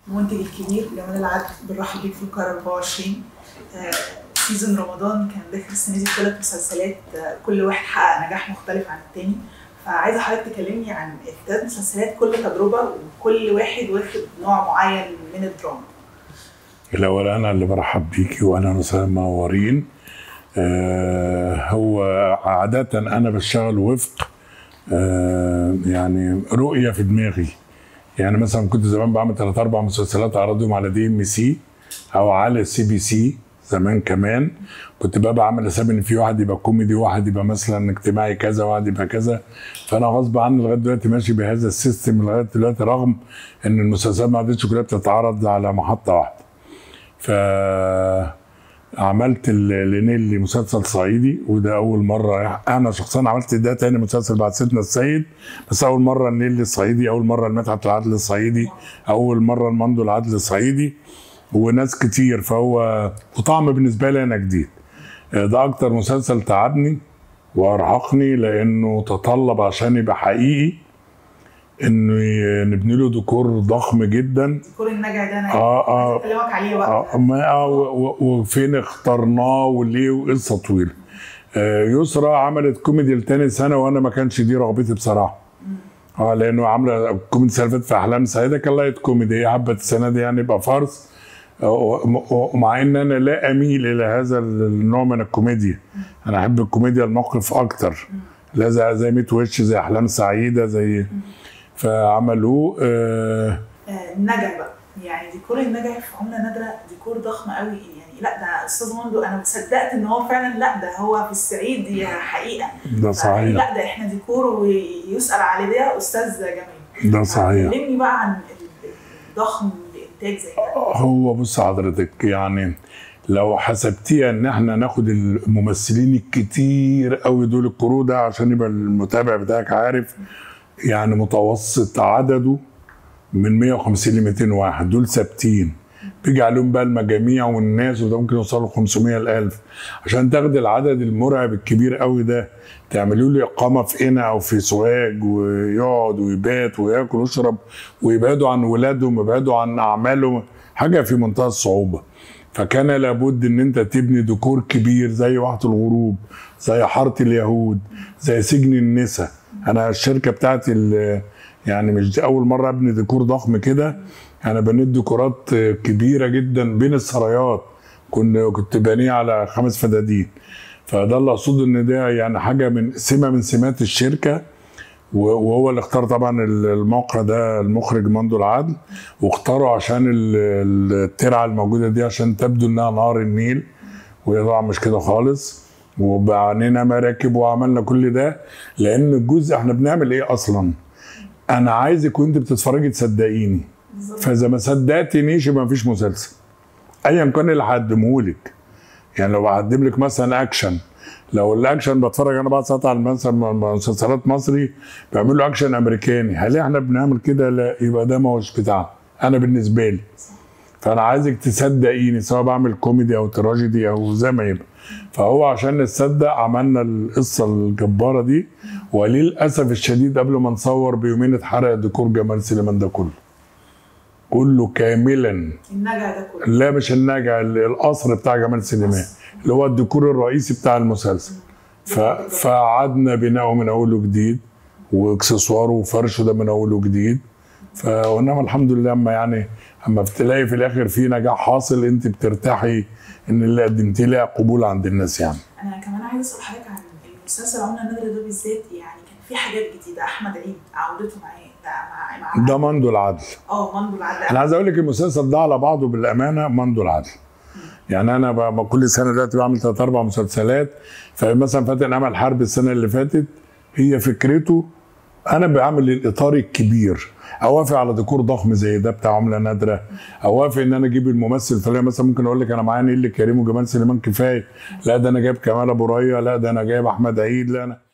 المنتج الكبير جمال العدل بنرحب بيك في القاهره 24 آه، سيزون رمضان كان داخل السنه دي ثلاث مسلسلات آه، كل واحد حقق نجاح مختلف عن التاني فعايزه حضرتك تكلمني عن الثلاث مسلسلات كل تجربه وكل واحد واخد نوع معين من الدراما الأول أنا اللي برحب بيكي وأنا وسهلا منورين آه هو عادة أنا بشتغل وفق آه يعني رؤية في دماغي يعني مثلا كنت زمان بعمل ثلاث أربع مسلسلات أعرضهم على دي ام سي أو على سي بي سي زمان كمان كنت بقى بعمل حساب ان في واحد يبقى كوميدي واحد يبقى مثلا اجتماعي كذا واحد يبقى كذا فانا غصب عني لغايه دلوقتي ماشي بهذا السيستم لغايه دلوقتي رغم ان المسلسلات ما عادتش كلها بتتعرض على محطه واحده ف عملت ال- لنيلي مسلسل صعيدي وده اول مره انا شخصيا عملت ده تاني مسلسل بعد سيدنا السيد بس اول مره النيلي الصعيدي اول مره المتعه العدل الصعيدي اول مره المندو العدل الصعيدي وناس كتير فهو وطعم بالنسبه لي انا جديد ده اكتر مسلسل تعبني وارهقني لانه تطلب عشان يبقى حقيقي انه ي- نبني له ديكور ضخم جدا ديكور النجع ده انا اه اه عايزة اكلمك عليه بقى آه، ما آه، و- و- وفين اخترناه وليه وقصه طويله آه، يسرا عملت كوميدي لتاني سنه وانا ما كانش دي رغبتي بصراحه اه لانه عامله كوميدي السنه اللي فاتت في احلام سعيده كان لايت كوميدي هي حبت السنه دي يعني يبقى فرص آه، و- ومع ان انا لا اميل الى هذا النوع من الكوميديا انا احب الكوميديا الموقف اكتر لا زي زي ميت وش زي احلام سعيده زي فعملوه آه آه، النجع بقى يعني ديكور النجع في عمله نادره ديكور ضخم قوي يعني لا ده استاذ مندو انا صدقت ان هو فعلا لا ده هو في الصعيد دي حقيقه ده صحيح لا ده احنا ديكور ويسال على ده استاذ جميل ده صحيح كلمني بقى عن ال- الضخم لانتاج زي ده هو بص حضرتك يعني لو حسبتيها ان احنا ناخد الممثلين الكتير قوي دول الكرو ده عشان يبقى المتابع بتاعك عارف يعني متوسط عدده من 150 ل 200 واحد دول ثابتين بيجي عليهم بقى المجاميع والناس وده ممكن يوصلوا 500 ل 1000 عشان تاخد العدد المرعب الكبير قوي ده تعملوا له اقامه في قنا او في سوهاج ويقعد ويبات وياكل ويشرب ويبعدوا عن ولادهم ويبعدوا عن اعمالهم حاجه في منتهى الصعوبه فكان لابد ان انت تبني ديكور كبير زي واحة الغروب زي حاره اليهود زي سجن النساء انا الشركه بتاعتي ال- يعني مش دي اول مره ابني ديكور ضخم كده انا بنيت ديكورات كبيره جدا بين السرايات كنت كنت بانيه على خمس فدادين فده اللي اقصده ان ده يعني حاجه من سمه من سمات الشركه و- وهو اللي اختار طبعا ال- الموقع ده المخرج مندو العدل واختاره عشان ال- ال- الترعه الموجوده دي عشان تبدو انها نهر النيل وهي طبعا مش كده خالص وبعنينا مراكب وعملنا كل ده لان الجزء احنا بنعمل ايه اصلا انا عايزك وانت بتتفرجي تصدقيني بالظبط فاذا ما صدقتنيش يبقى مفيش مسلسل ايا كان اللي هقدمهولك يعني لو هقدم لك مثلا اكشن لو الاكشن بتفرج انا بعد ساعات على مثلا مسلسلات مصري بيعملوا اكشن امريكاني هل احنا بنعمل كده لا يبقى ده ما هوش بتاعنا انا بالنسبه لي فانا عايزك تصدقيني سواء بعمل كوميدي او تراجيدي او زي ما يبقى فهو عشان نصدق عملنا القصه الجباره دي وللاسف الشديد قبل ما نصور بيومين اتحرق ديكور جمال سليمان ده كله كله كاملا النجع ده كله لا مش النجع ال- القصر بتاع جمال سليمان اللي هو الديكور الرئيسي بتاع المسلسل ف... فقعدنا بناؤه من اول وجديد واكسسواره وفرشه ده من اول وجديد فانما الحمد لله اما يعني اما بتلاقي في الاخر في نجاح حاصل انت بترتاحي ان اللي قدمتيه لها قبول عند الناس يعني انا كمان عايزه اسال حضرتك عن المسلسل عمله نادره ده بالذات يعني كان في حاجات جديده احمد عيد عودته معاه ده مع مع ده مندو العدل اه مندو العدل انا عايز اقول لك المسلسل ده على بعضه بالامانه مندو العدل يعني انا ب- ب- كل سنه دلوقتي بعمل ثلاث اربع مسلسلات فمثلا فاتن امل حرب السنه اللي فاتت هي فكرته انا بعمل الاطار الكبير اوافق على ديكور ضخم زي ده بتاع عمله نادره اوافق ان انا اجيب الممثل الفلاني مثلا ممكن اقول لك انا معايا نيلي كريم وجمال سليمان كفايه لا ده انا جايب كمال ابو ريا لا ده انا جايب احمد عيد لا انا